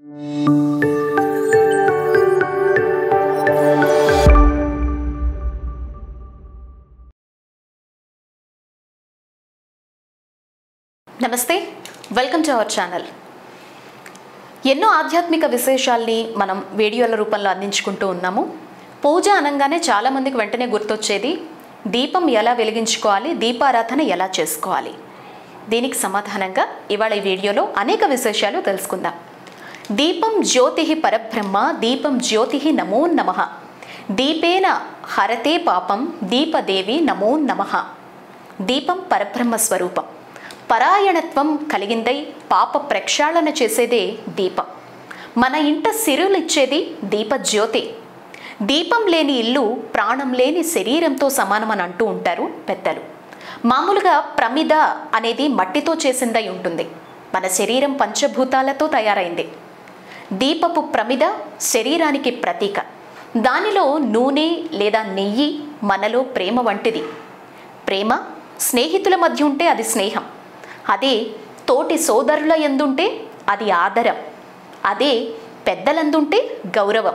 నమస్తే welcome to our channel ఎన్నో ఆధ్యాత్మిక విశేషాల్ని మనం వీడియోల రూపంలో అందించుకుంటూ ఉన్నాము పూజ అనగానే చాలామందికి వెంటనే గుర్తొచ్చేది దీపం ఎలా వెలిగించుకోవాలి దీపారాధన ఎలా చేసుకోవాలి దీనికి సమాధానంగా ఇవాళ ఈ వీడియోలో అనేక విశేషాలు తెలుసుకుందాం దీపం జ్యోతి పరబ్రహ్మ దీపం జ్యోతి నమో నమ దీపేన హరతే పాపం దీపదేవి నమో నమ దీపం పరబ్రహ్మ స్వరూపం పరాయణత్వం కలిగిందై పాప ప్రక్షాళన చేసేదే దీపం మన ఇంట సిరులిచ్చేది దీపజ్యోతి దీపం లేని ఇల్లు ప్రాణం లేని శరీరంతో సమానమని అంటూ ఉంటారు పెద్దలు మామూలుగా ప్రమిద అనేది మట్టితో చేసిందై ఉంటుంది మన శరీరం పంచభూతాలతో తయారైంది దీపపు ప్రమిద శరీరానికి ప్రతీక దానిలో నూనె లేదా నెయ్యి మనలో ప్రేమ వంటిది ప్రేమ స్నేహితుల మధ్య ఉంటే అది స్నేహం అదే తోటి సోదరుల ఎందుంటే అది ఆదరం అదే పెద్దలందుంటే గౌరవం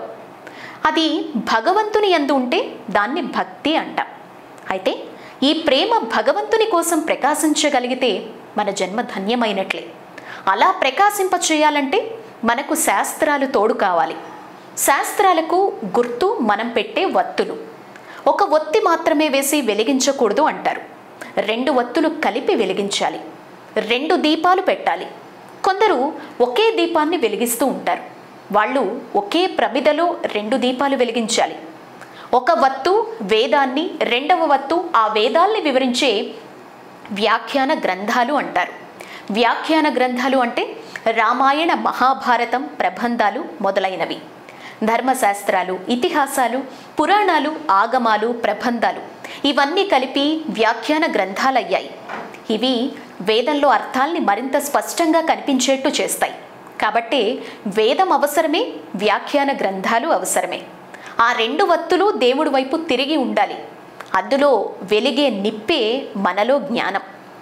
అది భగవంతుని ఎందు ఉంటే దాన్ని భక్తి అంటాం అయితే ఈ ప్రేమ భగవంతుని కోసం ప్రకాశించగలిగితే మన జన్మ ధన్యమైనట్లే అలా ప్రకాశింప చేయాలంటే మనకు శాస్త్రాలు తోడు కావాలి శాస్త్రాలకు గుర్తు మనం పెట్టే వత్తులు ఒక ఒత్తి మాత్రమే వేసి వెలిగించకూడదు అంటారు రెండు ఒత్తులు కలిపి వెలిగించాలి రెండు దీపాలు పెట్టాలి కొందరు ఒకే దీపాన్ని వెలిగిస్తూ ఉంటారు వాళ్ళు ఒకే ప్రమిదలో రెండు దీపాలు వెలిగించాలి ఒక వత్తు వేదాన్ని రెండవ వత్తు ఆ వేదాల్ని వివరించే వ్యాఖ్యాన గ్రంథాలు అంటారు వ్యాఖ్యాన గ్రంథాలు అంటే రామాయణ మహాభారతం ప్రబంధాలు మొదలైనవి ధర్మశాస్త్రాలు ఇతిహాసాలు పురాణాలు ఆగమాలు ప్రబంధాలు ఇవన్నీ కలిపి వ్యాఖ్యాన గ్రంథాలయ్యాయి ఇవి వేదంలో అర్థాల్ని మరింత స్పష్టంగా కనిపించేట్టు చేస్తాయి కాబట్టి వేదం అవసరమే వ్యాఖ్యాన గ్రంథాలు అవసరమే ఆ రెండు వత్తులు దేవుడి వైపు తిరిగి ఉండాలి అందులో వెలిగే నిప్పే మనలో జ్ఞానం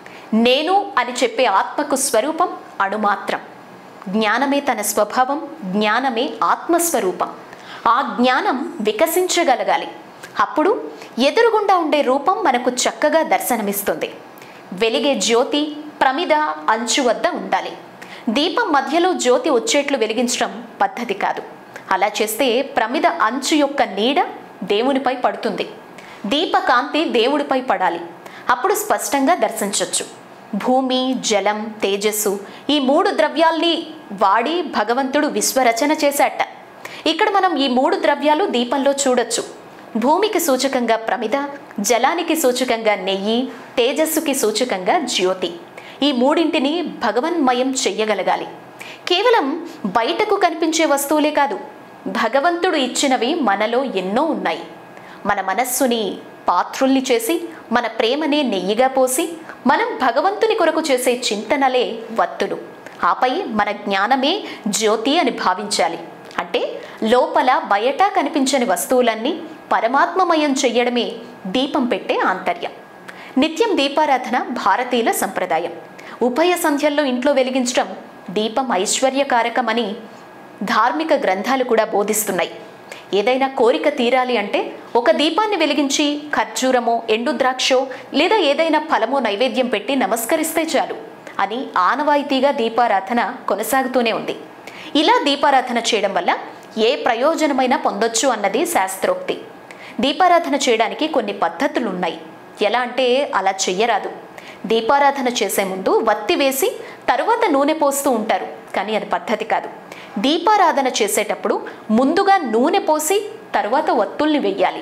నేను అని చెప్పే ఆత్మకు స్వరూపం అణుమాత్రం జ్ఞానమే తన స్వభావం జ్ఞానమే ఆత్మస్వరూపం ఆ జ్ఞానం వికసించగలగాలి అప్పుడు ఎదురుగుండా ఉండే రూపం మనకు చక్కగా దర్శనమిస్తుంది వెలిగే జ్యోతి ప్రమిద అంచు వద్ద ఉండాలి దీపం మధ్యలో జ్యోతి వచ్చేట్లు వెలిగించడం పద్ధతి కాదు అలా చేస్తే ప్రమిద అంచు యొక్క నీడ దేవునిపై పడుతుంది దీపకాంతి దేవుడిపై పడాలి అప్పుడు స్పష్టంగా దర్శించవచ్చు భూమి జలం తేజస్సు ఈ మూడు ద్రవ్యాల్ని వాడి భగవంతుడు విశ్వరచన చేశాట ఇక్కడ మనం ఈ మూడు ద్రవ్యాలు దీపంలో చూడొచ్చు భూమికి సూచకంగా ప్రమిద జలానికి సూచకంగా నెయ్యి తేజస్సుకి సూచకంగా జ్యోతి ఈ మూడింటిని భగవన్మయం చెయ్యగలగాలి కేవలం బయటకు కనిపించే వస్తువులే కాదు భగవంతుడు ఇచ్చినవి మనలో ఎన్నో ఉన్నాయి మన మనస్సుని పాత్రుల్ని చేసి మన ప్రేమనే నెయ్యిగా పోసి మనం భగవంతుని కొరకు చేసే చింతనలే వత్తులు ఆపై మన జ్ఞానమే జ్యోతి అని భావించాలి అంటే లోపల బయట కనిపించని వస్తువులన్నీ పరమాత్మమయం చెయ్యడమే దీపం పెట్టే ఆంతర్యం నిత్యం దీపారాధన భారతీయుల సంప్రదాయం ఉభయ సంధ్యల్లో ఇంట్లో వెలిగించడం దీపం ఐశ్వర్యకారకమని ధార్మిక గ్రంథాలు కూడా బోధిస్తున్నాయి ఏదైనా కోరిక తీరాలి అంటే ఒక దీపాన్ని వెలిగించి ఖర్జూరమో ఎండు ద్రాక్షో లేదా ఏదైనా ఫలమో నైవేద్యం పెట్టి నమస్కరిస్తే చాలు అని ఆనవాయితీగా దీపారాధన కొనసాగుతూనే ఉంది ఇలా దీపారాధన చేయడం వల్ల ఏ ప్రయోజనమైనా పొందొచ్చు అన్నది శాస్త్రోక్తి దీపారాధన చేయడానికి కొన్ని పద్ధతులు ఉన్నాయి ఎలా అంటే అలా చెయ్యరాదు దీపారాధన చేసే ముందు వత్తి వేసి తరువాత నూనె పోస్తూ ఉంటారు కానీ అది పద్ధతి కాదు దీపారాధన చేసేటప్పుడు ముందుగా నూనె పోసి తరువాత వత్తుల్ని వెయ్యాలి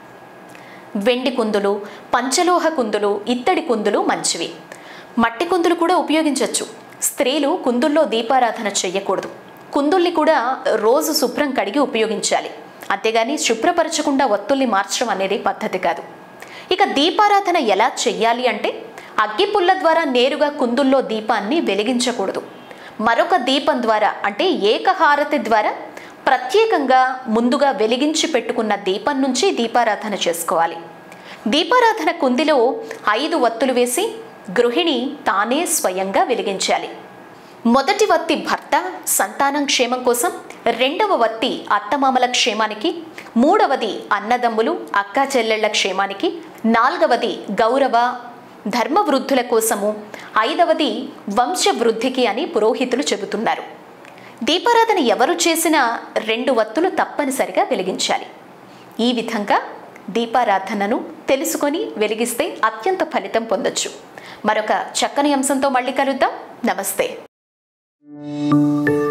వెండి కుందులు పంచలోహ కుందులు ఇత్తడి కుందులు మంచివి మట్టి కుందులు కూడా ఉపయోగించవచ్చు స్త్రీలు కుందుల్లో దీపారాధన చెయ్యకూడదు కుందుల్ని కూడా రోజు శుభ్రం కడిగి ఉపయోగించాలి అంతేగాని శుభ్రపరచకుండా ఒత్తుల్ని మార్చడం అనేది పద్ధతి కాదు ఇక దీపారాధన ఎలా చెయ్యాలి అంటే అగ్గిపుల్ల ద్వారా నేరుగా కుందుల్లో దీపాన్ని వెలిగించకూడదు మరొక దీపం ద్వారా అంటే ఏకహారతి ద్వారా ప్రత్యేకంగా ముందుగా వెలిగించి పెట్టుకున్న దీపం నుంచి దీపారాధన చేసుకోవాలి దీపారాధన కుందిలో ఐదు వత్తులు వేసి గృహిణి తానే స్వయంగా వెలిగించాలి మొదటి వత్తి భర్త సంతానం క్షేమం కోసం రెండవ వత్తి అత్తమామల క్షేమానికి మూడవది అన్నదమ్ములు అక్కా చెల్లెళ్ల క్షేమానికి నాలుగవది గౌరవ ధర్మవృద్ధుల కోసము ఐదవది వంశవృద్ధికి అని పురోహితులు చెబుతున్నారు దీపారాధన ఎవరు చేసినా రెండు వత్తులు తప్పనిసరిగా వెలిగించాలి ఈ విధంగా దీపారాధనను తెలుసుకొని వెలిగిస్తే అత్యంత ఫలితం పొందొచ్చు మరొక చక్కని అంశంతో మళ్ళీ కలుద్దాం నమస్తే